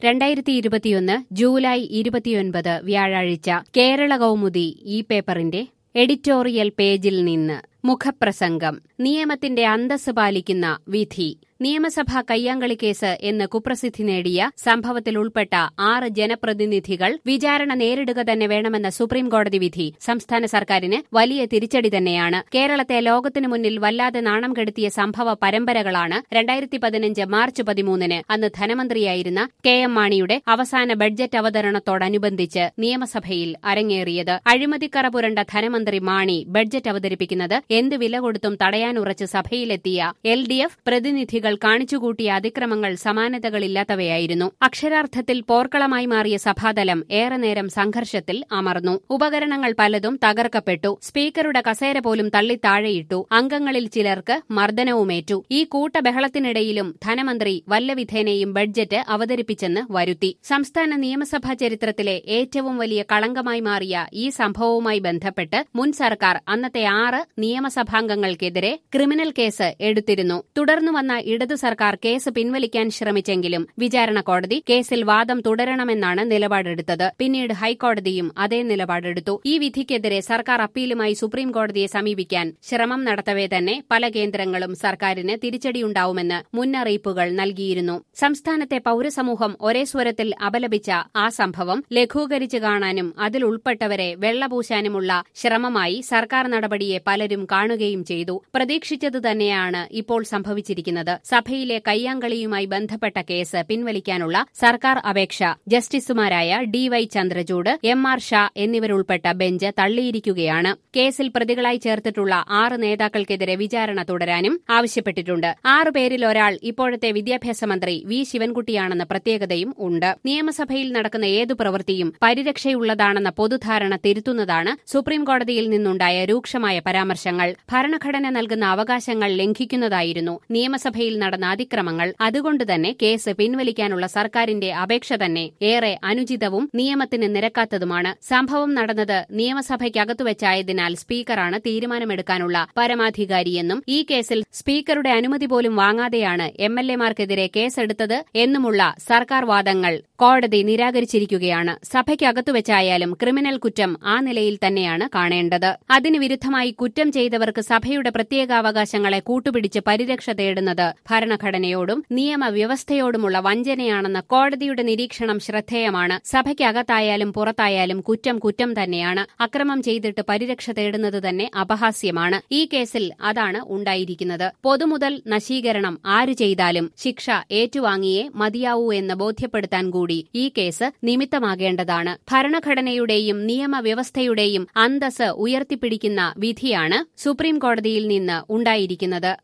രണ്ടായിരത്തി ഇരുപത്തിയൊന്ന് ജൂലൈ ഇരുപത്തിയൊൻപത് വ്യാഴാഴ്ച കേരള കൗമുദി ഈ പേപ്പറിന്റെ എഡിറ്റോറിയൽ പേജിൽ നിന്ന് മുഖപ്രസംഗം നിയമത്തിന്റെ അന്തസ് പാലിക്കുന്ന വിധി നിയമസഭാ കയ്യാങ്കളി കേസ് എന്ന് കുപ്രസിദ്ധി നേടിയ സംഭവത്തിൽ ഉൾപ്പെട്ട ആറ് ജനപ്രതിനിധികൾ വിചാരണ നേരിടുക തന്നെ വേണമെന്ന സുപ്രീംകോടതി വിധി സംസ്ഥാന സർക്കാരിന് വലിയ തിരിച്ചടി തന്നെയാണ് കേരളത്തെ ലോകത്തിനു മുന്നിൽ വല്ലാതെ നാണം കെടുത്തിയ സംഭവ പരമ്പരകളാണ് രണ്ടായിരത്തി പതിനഞ്ച് മാർച്ച് പതിമൂന്നിന് അന്ന് ധനമന്ത്രിയായിരുന്ന കെ എം മാണിയുടെ അവസാന ബഡ്ജറ്റ് അവതരണത്തോടനുബന്ധിച്ച് നിയമസഭയിൽ അരങ്ങേറിയത് അഴിമതിക്കറ പുരണ്ട ധനമന്ത്രി മാണി ബഡ്ജറ്റ് അവതരിപ്പിക്കുന്നത് എന്ത് വില കൊടുത്തും തടയാനുറച്ച് സഭയിലെത്തിയ എൽ ഡി എഫ് പ്രതിനിധികൾ കാണിച്ചുകൂട്ടിയ അതിക്രമങ്ങൾ സമാനതകളില്ലാത്തവയായിരുന്നു അക്ഷരാർത്ഥത്തിൽ പോർക്കളമായി മാറിയ സഭാതലം ഏറെ നേരം സംഘർഷത്തിൽ അമർന്നു ഉപകരണങ്ങൾ പലതും തകർക്കപ്പെട്ടു സ്പീക്കറുടെ കസേര പോലും തള്ളി താഴെയിട്ടു അംഗങ്ങളിൽ ചിലർക്ക് മർദ്ദനവുമേറ്റു ഈ കൂട്ടബഹളത്തിനിടയിലും ധനമന്ത്രി വല്ലവിധേനയും ബഡ്ജറ്റ് അവതരിപ്പിച്ചെന്ന് വരുത്തി സംസ്ഥാന നിയമസഭാ ചരിത്രത്തിലെ ഏറ്റവും വലിയ കളങ്കമായി മാറിയ ഈ സംഭവവുമായി ബന്ധപ്പെട്ട് മുൻ സർക്കാർ അന്നത്തെ ആറ് നിയമസഭാംഗങ്ങൾക്കെതിരെ ക്രിമിനൽ കേസ് എടുത്തിരുന്നു തുടർന്നു വന്ന ഇടതു സർക്കാർ കേസ് പിൻവലിക്കാൻ ശ്രമിച്ചെങ്കിലും വിചാരണ കോടതി കേസിൽ വാദം തുടരണമെന്നാണ് നിലപാടെടുത്തത് പിന്നീട് ഹൈക്കോടതിയും അതേ നിലപാടെടുത്തു ഈ വിധിക്കെതിരെ സർക്കാർ അപ്പീലുമായി സുപ്രീം കോടതിയെ സമീപിക്കാൻ ശ്രമം നടത്തവേ തന്നെ പല കേന്ദ്രങ്ങളും സർക്കാരിന് തിരിച്ചടിയുണ്ടാവുമെന്ന് മുന്നറിയിപ്പുകൾ നൽകിയിരുന്നു സംസ്ഥാനത്തെ പൌരസമൂഹം ഒരേ സ്വരത്തിൽ അപലപിച്ച ആ സംഭവം ലഘൂകരിച്ചു കാണാനും അതിൽ ഉൾപ്പെട്ടവരെ വെള്ളപൂശാനുമുള്ള ശ്രമമായി സർക്കാർ നടപടിയെ പലരും കാണുകയും ചെയ്തു പ്രതീക്ഷിച്ചത് തന്നെയാണ് ഇപ്പോൾ സംഭവിച്ചിരിക്കുന്നത് സഭയിലെ കയ്യാങ്കളിയുമായി ബന്ധപ്പെട്ട കേസ് പിൻവലിക്കാനുള്ള സർക്കാർ അപേക്ഷ ജസ്റ്റിസുമാരായ D Y Chandrachud M R Shah എന്നിവരുൾപ്പെട്ട ബെഞ്ച് തള്ളിയിരിക്കുകയാണ് കേസിൽ പ്രതികളായി ചേർത്തിട്ടുള്ള ആറ് നേതാക്കൾക്കെതിരെ വിചാരണ തുടരാനും ആവശ്യപ്പെട്ടിട്ടുണ്ട് ആറ് പേരിൽ ഒരാൾ ഇപ്പോഴത്തെ വിദ്യാഭ്യാസ മന്ത്രി വി ശിവൻകുട്ടിയാണെന്ന പ്രത്യേകതയും ഉണ്ട് നിയമസഭയിൽ നടക്കുന്ന ഏതു പ്രവൃത്തിയും പരിരക്ഷയുള്ളതാണെന്ന പൊതുധാരണ തിരുത്തുന്നതാണ് സുപ്രീംകോടതിയിൽ നിന്നുണ്ടായ രൂക്ഷമായ പരാമർശങ്ങൾ ഭരണഘടന നൽകുന്ന അവകാശങ്ങൾ ലംഘിക്കുന്നതായിരുന്നു നിയമസഭയിൽ നടന്ന അതിക്രമങ്ങൾ അതുകൊണ്ടുതന്നെ കേസ് പിൻവലിക്കാനുള്ള സർക്കാരിന്റെ അപേക്ഷ തന്നെ ഏറെ അനുചിതവും നിയമത്തിന് നിരക്കാത്തതുമാണ് സംഭവം നടന്നത് നിയമസഭയ്ക്കകത്തുവച്ചായതിനാൽ സ്പീക്കറാണ് തീരുമാനമെടുക്കാനുള്ള പരമാധികാരിയെന്നും ഈ കേസിൽ സ്പീക്കറുടെ അനുമതി പോലും വാങ്ങാതെയാണ് എം എൽ എമാർക്കെതിരെ കേസെടുത്തത് എന്നുമുള്ള സർക്കാർ വാദങ്ങൾ കോടതി നിരാകരിച്ചിരിക്കുകയാണ് സഭയ്ക്കകത്തുവച്ചായാലും ക്രിമിനൽ കുറ്റം ആ നിലയിൽ തന്നെയാണ് കാണേണ്ടത് അതിന് വിരുദ്ധമായി കുറ്റം ചെയ്തവർക്ക് സഭയുടെ പ്രത്യേകാവകാശങ്ങളെ കൂട്ടുപിടിച്ച് പരിരക്ഷ തേടുന്നത് ഭരണഘടനയോടും നിയമവ്യവസ്ഥയോടുമുള്ള വഞ്ചനയാണെന്ന കോടതിയുടെ നിരീക്ഷണം ശ്രദ്ധേയമാണ് സഭയ്ക്കകത്തായാലും പുറത്തായാലും കുറ്റം കുറ്റം തന്നെയാണ് അക്രമം ചെയ്തിട്ട് പരിരക്ഷ തേടുന്നത് തന്നെ അപഹാസ്യമാണ് ഈ കേസിൽ അതാണ് ഉണ്ടായിരിക്കുന്നത് പൊതുമുതൽ നശീകരണം ആരു ചെയ്താലും ശിക്ഷ ഏറ്റുവാങ്ങിയേ മതിയാവൂ എന്ന് ബോധ്യപ്പെടുത്താൻ കൂടി ഈ കേസ് നിമിത്തമാകേണ്ടതാണ് ഭരണഘടനയുടെയും നിയമവ്യവസ്ഥയുടെയും അന്തസ് ഉയർത്തിപ്പിടിക്കുന്ന വിധിയാണ് സുപ്രീം കോടതിയിൽ നിന്ന് ഉണ്ടായിരിക്കുന്നത്